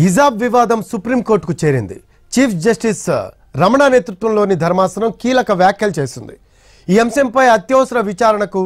హిజాబ్ వివాదం సుప్రీంకోర్టుకు చేరింది చీఫ్ జస్టిస్ రమణ నేతృత్వంలోని ధర్మాసనం కీలక వ్యాఖ్యలు చేసింది ఈ అంశంపై అత్యవసర విచారణకు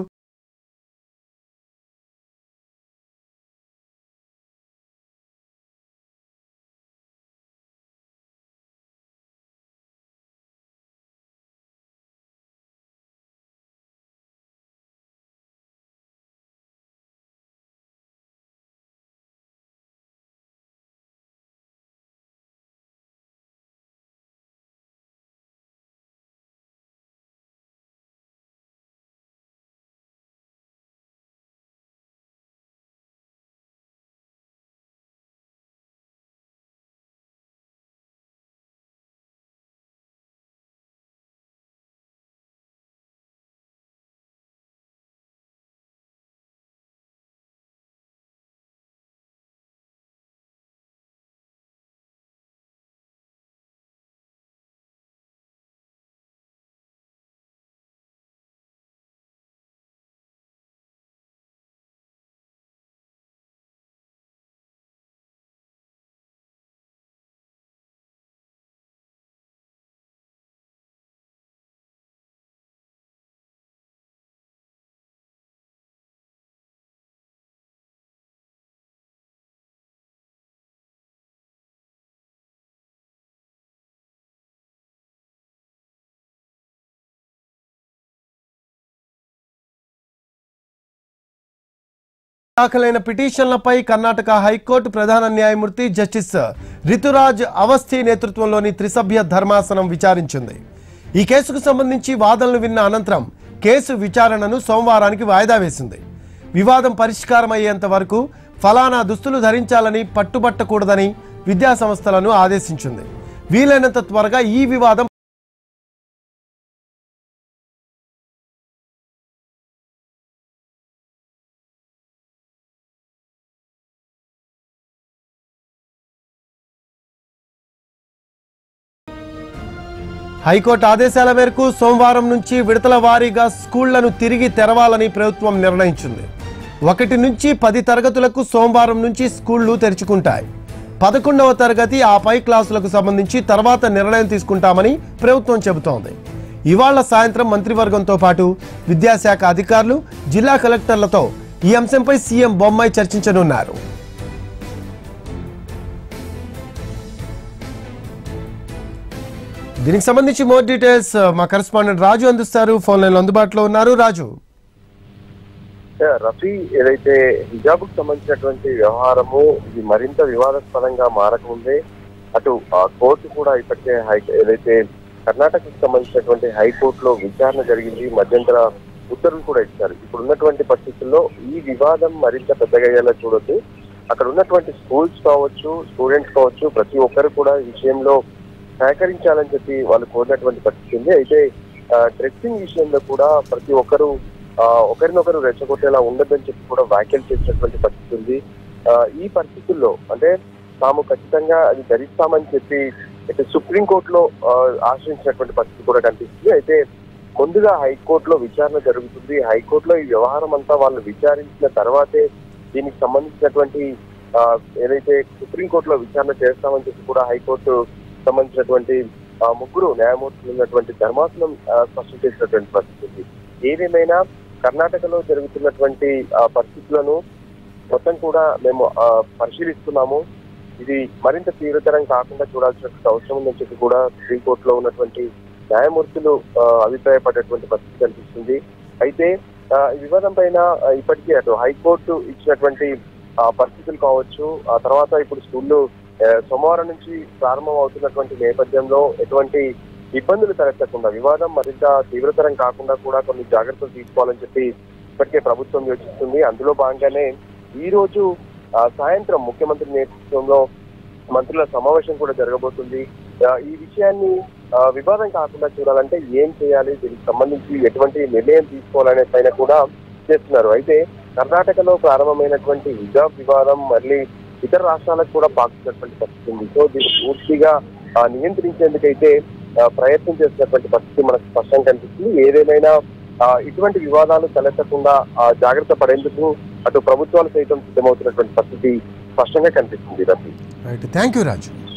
దాఖలైన పిటిషన్లపై కర్ణాటక హైకోర్టు ప్రధాన న్యాయమూర్తి జస్టిస్ రితురాజ్ అవస్థి నేతృత్వంలోని త్రిసభ్య ధర్మాసనం విచారించింది ఈ కేసుకు సంబంధించి వాదనలు విన్న అనంతరం కేసు విచారణను సోమవారానికి వాయిదా వేసింది వివాదం పరిష్కారం అయ్యేంత వరకు ఫలానా దుస్తులు ధరించాలని పట్టుబట్టకూడదని విద్యా సంస్థలను ఆదేశించింది వీలైనంత త్వరగా ఈ వివాదం హైకోర్టు ఆదేశాల మేరకు సోమవారం నుంచి విడతల వారీగా స్కూళ్లను తిరిగి తెరవాలని ప్రభుత్వం నిర్ణయించింది ఒకటి నుంచి పది తరగతులకు సోమవారం నుంచి స్కూళ్లు తెరుచుకుంటాయి పదకొండవ తరగతి ఆ పై క్లాసులకు సంబంధించి తర్వాత నిర్ణయం తీసుకుంటామని ప్రభుత్వం చెబుతోంది ఇవాళ సాయంత్రం మంత్రివర్గంతో పాటు విద్యాశాఖ అధికారులు జిల్లా కలెక్టర్లతో ఈ అంశంపై సీఎం బొమ్మాయి చర్చించనున్నారు దీనికి సంబంధించి మోర్ డీటెయిల్స్ మా కరెస్పాండెంట్ రాజు అందిస్తారు ఫోన్ లైన్ అందుబాటులో ఉన్నారు రాజు రఫీ ఏదైతే హిజాబ్ కు సంబంధించినటువంటి వ్యవహారము ఇది మరింత వివాదాస్పదంగా మారకముందే అటు ఆ కోర్టు కూడా ఇప్పటికే హై ఏదైతే కర్ణాటకకు సంబంధించినటువంటి హైకోర్టులో విచారణ జరిగింది మధ్యంతర ఉత్తర్వులు కూడా ఇచ్చారు ఇప్పుడు ఉన్నటువంటి పరిస్థితుల్లో ఈ వివాదం మరింత పెద్దగా అయ్యేలా చూడొద్దు అక్కడ ఉన్నటువంటి స్కూల్స్ కావచ్చు స్టూడెంట్స్ కావచ్చు ప్రతి ఒక్కరు కూడా ఈ విషయంలో సహకరించాలని చెప్పి వాళ్ళు కోరినటువంటి పరిస్థితి ఉంది అయితే డ్రెస్సింగ్ విషయంలో కూడా ప్రతి ఒక్కరు ఆ, ఒకరినొకరు రెచ్చగొట్టేలా ఉండదని చెప్పి కూడా వ్యాఖ్యలు చేసినటువంటి పరిస్థితి ఉంది ఆ, ఈ పరిస్థితుల్లో అంటే తాము ఖచ్చితంగా అది ధరిస్తామని చెప్పి అయితే సుప్రీంకోర్టులో ఆ, ఆశ్రయించినటువంటి పరిస్థితి కూడా కనిపిస్తుంది అయితే ముందుగా హైకోర్టులో విచారణ జరుగుతుంది హైకోర్టులో ఈ వ్యవహారం అంతా వాళ్ళు విచారించిన తర్వాతే దీనికి సంబంధించినటువంటి ఆ, ఏదైతే సుప్రీంకోర్టులో విచారణ చేస్తామని చెప్పి కూడా హైకోర్టు సంబంధించినటువంటి ఆ, ముగ్గురు న్యాయమూర్తులు ఉన్నటువంటి ధర్మాసనం ఆ, స్పష్టం చేసినటువంటి పరిస్థితి ఉంది ఏదేమైనా కర్ణాటకలో జరుగుతున్నటువంటి ఆ, పరిస్థితులను మొత్తం కూడా మేము ఆ, పరిశీలిస్తున్నాము ఇది మరింత తీవ్రతరం కాకుండా చూడాల్సినటువంటి అవసరం ఉందని చెప్పి కూడా సుప్రీంకోర్టులో ఉన్నటువంటి న్యాయమూర్తులు ఆ, అభిప్రాయపడేటువంటి పరిస్థితి కనిపిస్తుంది అయితే ఆ, ఈ వివాదం పైన ఆ, ఇప్పటికీ అటు హైకోర్టు ఇచ్చినటువంటి ఆ, పరిస్థితులు కావచ్చు ఆ తర్వాత ఇప్పుడు స్కూళ్ళు ఆ, సోమవారం నుంచి ప్రారంభం అవుతున్నటువంటి నేపథ్యంలో ఎటువంటి ఇబ్బందులు తలెత్తకుండా వివాదం మరింత తీవ్రతరం కాకుండా కూడా కొన్ని జాగ్రత్తలు తీసుకోవాలని చెప్పి ఇప్పటికే ప్రభుత్వం యోచిస్తుంది అందులో భాగంగానే ఈ రోజు ఆ, సాయంత్రం ముఖ్యమంత్రి నేతృత్వంలో మంత్రుల సమావేశం కూడా జరగబోతుంది ఆ, ఈ విషయాన్ని ఆ, వివాదం కాకుండా చూడాలంటే ఏం చేయాలి దీనికి సంబంధించి ఎటువంటి నిర్ణయం తీసుకోవాలనే పైన కూడా చేస్తున్నారు అయితే కర్ణాటకలో ప్రారంభమైనటువంటి హిజాబ్ వివాదం మళ్ళీ ఇతర రాష్ట్రాలకు కూడా పాకుతున్నటువంటి పరిస్థితి ఉంది సో దీన్ని పూర్తిగా ఆ, నియంత్రించేందుకైతే ఆ, ప్రయత్నం చేస్తున్నటువంటి పరిస్థితి మనకు స్పష్టంగా కనిపిస్తుంది ఏదేమైనా ఆ, ఇటువంటి వివాదాలు తలెత్తకుండా ఆ, జాగ్రత్త పడేందుకు అటు ప్రభుత్వాలు సైతం సిద్ధమవుతున్నటువంటి పరిస్థితి స్పష్టంగా కనిపిస్తుంది Rafi right thank you Raju